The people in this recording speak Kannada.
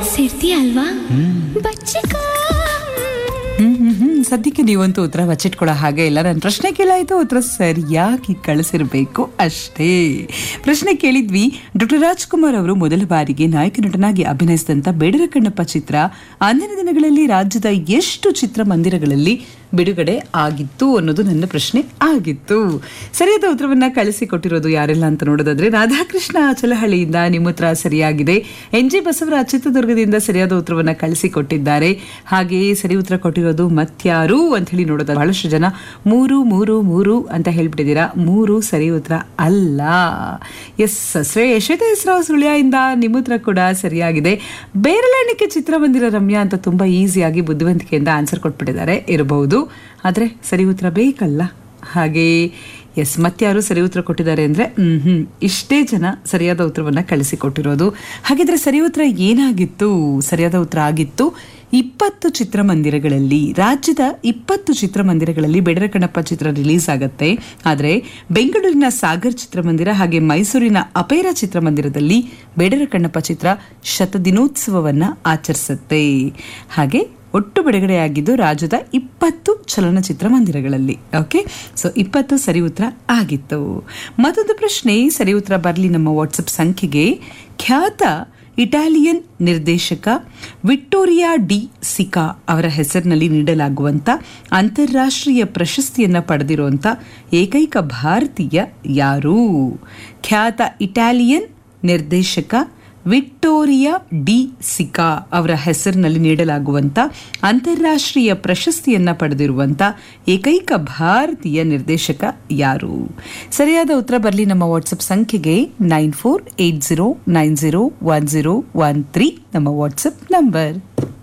ಸೇರ್ತೀಯ ಅಲ್ವಾ ಬಚ್ಚಿಕ ಹ್ಮ್ ಹ್ಮ್ ಹ್ಮ್ ಸದ್ಯಕ್ಕೆ ನೀವಂತೂ ಉತ್ತರ ಬಚ್ಚಿಟ್ಕೊಳ್ಳೋ ಹಾಗೆ ಇಲ್ಲ ನನ್ನ ಪ್ರಶ್ನೆ ಕೇಳಾಯ್ತು ಉತ್ತರ ಸರಿಯಾಗಿ ಕಳಿಸಿರ್ಬೇಕು ಅಷ್ಟೇ ಪ್ರಶ್ನೆ ಕೇಳಿದ್ವಿ ಡಾಕ್ಟರ್ ರಾಜ್ಕುಮಾರ್ ಅವರು ಮೊದಲ ಬಾರಿಗೆ ನಾಯಕ ನಟನಾಗಿ ಅಭಿನಯಿಸಿದಂತ ಬೇಡರ ಕಣ್ಣಪ್ಪ ಚಿತ್ರ ಅಂದಿನ ದಿನಗಳಲ್ಲಿ ರಾಜ್ಯದ ಎಷ್ಟು ಚಿತ್ರಮಂದಿರಗಳಲ್ಲಿ ಬಿಡುಗಡೆ ಆಗಿತ್ತು ಅನ್ನೋದು ನನ್ನ ಪ್ರಶ್ನೆ ಆಗಿತ್ತು ಸರಿಯಾದ ಉತ್ತರವನ್ನ ಕಳಿಸಿಕೊಟ್ಟಿರೋದು ಯಾರೆಲ್ಲ ಅಂತ ನೋಡೋದಾದ್ರೆ ರಾಧಾಕೃಷ್ಣ ಚಲಹಳ್ಳಿಯಿಂದ ನಿಮ್ಮ ಉತ್ತರ ಸರಿಯಾಗಿದೆ ಎನ್ ಜಿ ಬಸವರಾಜ್ ಚಿತ್ರದುರ್ಗದಿಂದ ಸರಿಯಾದ ಉತ್ತರವನ್ನ ಕಳಿಸಿಕೊಟ್ಟಿದ್ದಾರೆ ಹಾಗೆಯೇ ಸರಿ ಉತ್ತರ ಕೊಟ್ಟಿರೋದು ಮತ್ಯಾರು ಅಂತ ಹೇಳಿ ನೋಡೋದು ಬಹಳಷ್ಟು ಜನ ಮೂರು ಮೂರು ಮೂರು ಅಂತ ಹೇಳ್ಬಿಟ್ಟಿದ್ದೀರಾ ಮೂರು ಸರಿ ಉತ್ತರ ಅಲ್ಲ ಎಸ್ ಶ್ರೇ ಯಶೋಧ ಹೆಸರಾವ್ ಸುಳ್ಯದಿಂದ ನಿಮ್ಮ ಉತ್ತರ ಕೂಡ ಸರಿಯಾಗಿದೆ ಬೇರಳೆಣಿಕೆ ಚಿತ್ರಮಂದಿರ ರಮ್ಯಾ ಅಂತ ತುಂಬಾ ಈಸಿಯಾಗಿ ಬುದ್ಧಿವಂತಿಕೆಯಿಂದ ಆನ್ಸರ್ ಕೊಟ್ಬಿಟ್ಟಿದ್ದಾರೆ ಇರಬಹುದು ಆದ್ರೆ ಸರಿ ಉತ್ತರ ಬೇಕಲ್ಲ ಹಾಗೆ ಎಸ್ ಮತ್ಯಾರು ಸರಿ ಉತ್ತರ ಕೊಟ್ಟಿದ್ದಾರೆ ಅಂದ್ರೆ ಹ್ಮ್ ಹ್ಮ್ ಇಷ್ಟೇ ಜನ ಸರಿಯಾದ ಉತ್ತರವನ್ನ ಕಳಿಸಿಕೊಟ್ಟಿರೋದು ಹಾಗಿದ್ರೆ ಸರಿ ಉತ್ತರ ಏನಾಗಿತ್ತು ಸರಿಯಾದ ಉತ್ತರ ಆಗಿತ್ತು ಇಪ್ಪತ್ತು ಚಿತ್ರಮಂದಿರಗಳಲ್ಲಿ ರಾಜ್ಯದ ಇಪ್ಪತ್ತು ಚಿತ್ರಮಂದಿರಗಳಲ್ಲಿ ಬೆಡರ ಕಣ್ಣಪ್ಪ ಚಿತ್ರ ರಿಲೀಸ್ ಆಗತ್ತೆ ಆದರೆ ಬೆಂಗಳೂರಿನ ಸಾಗರ್ ಚಿತ್ರಮಂದಿರ ಹಾಗೆ ಮೈಸೂರಿನ ಅಪೇರ ಚಿತ್ರಮಂದಿರದಲ್ಲಿ ಬೆಡರ ಕಣ್ಣಪ್ಪ ಚಿತ್ರ ಶತದಿನೋತ್ಸವವನ್ನ ಆಚರಿಸುತ್ತೆ ಹಾಗೆ ಒಟ್ಟು ಬಿಡುಗಡೆಯಾಗಿದ್ದು ರಾಜ್ಯದ ಇಪ್ಪತ್ತು ಚಲನಚಿತ್ರ ಮಂದಿರಗಳಲ್ಲಿ ಓಕೆ ಸೊ ಇಪ್ಪತ್ತು ಸರಿ ಉತ್ತರ ಆಗಿತ್ತು ಮತ್ತೊಂದು ಪ್ರಶ್ನೆ ಸರಿ ಉತ್ತರ ಬರಲಿ ನಮ್ಮ ವಾಟ್ಸಪ್ ಸಂಖ್ಯೆಗೆ ಖ್ಯಾತ ಇಟಾಲಿಯನ್ ನಿರ್ದೇಶಕ ವಿಕ್ಟೋರಿಯಾ ಡಿ ಸಿಕಾ ಅವರ ಹೆಸರಿನಲ್ಲಿ ನೀಡಲಾಗುವಂತ ಅಂತಾರಾಷ್ಟ್ರೀಯ ಪ್ರಶಸ್ತಿಯನ್ನ ಪಡೆದಿರುವಂತ ಏಕೈಕ ಭಾರತೀಯ ಯಾರು ಖ್ಯಾತ ಇಟಾಲಿಯನ್ ನಿರ್ದೇಶಕ ವಿಕ್ಟೋರಿಯಾ ಡಿ ಸಿಕಾ ಅವರ ಹೆಸರಿನಲ್ಲಿ ನೀಡಲಾಗುವಂತ ಅಂತಾರಾಷ್ಟ್ರೀಯ ಪ್ರಶಸ್ತಿಯನ್ನ ಪಡೆದಿರುವಂತ ಏಕೈಕ ಭಾರತೀಯ ನಿರ್ದೇಶಕ ಯಾರು ಸರಿಯಾದ ಉತ್ತರ ಬರಲಿ ನಮ್ಮ ವಾಟ್ಸಪ್ ಸಂಖ್ಯೆಗೆ nine four eight zero nine zero one zero one three ನಮ್ಮ ವಾಟ್ಸಪ್ ನಂಬರ್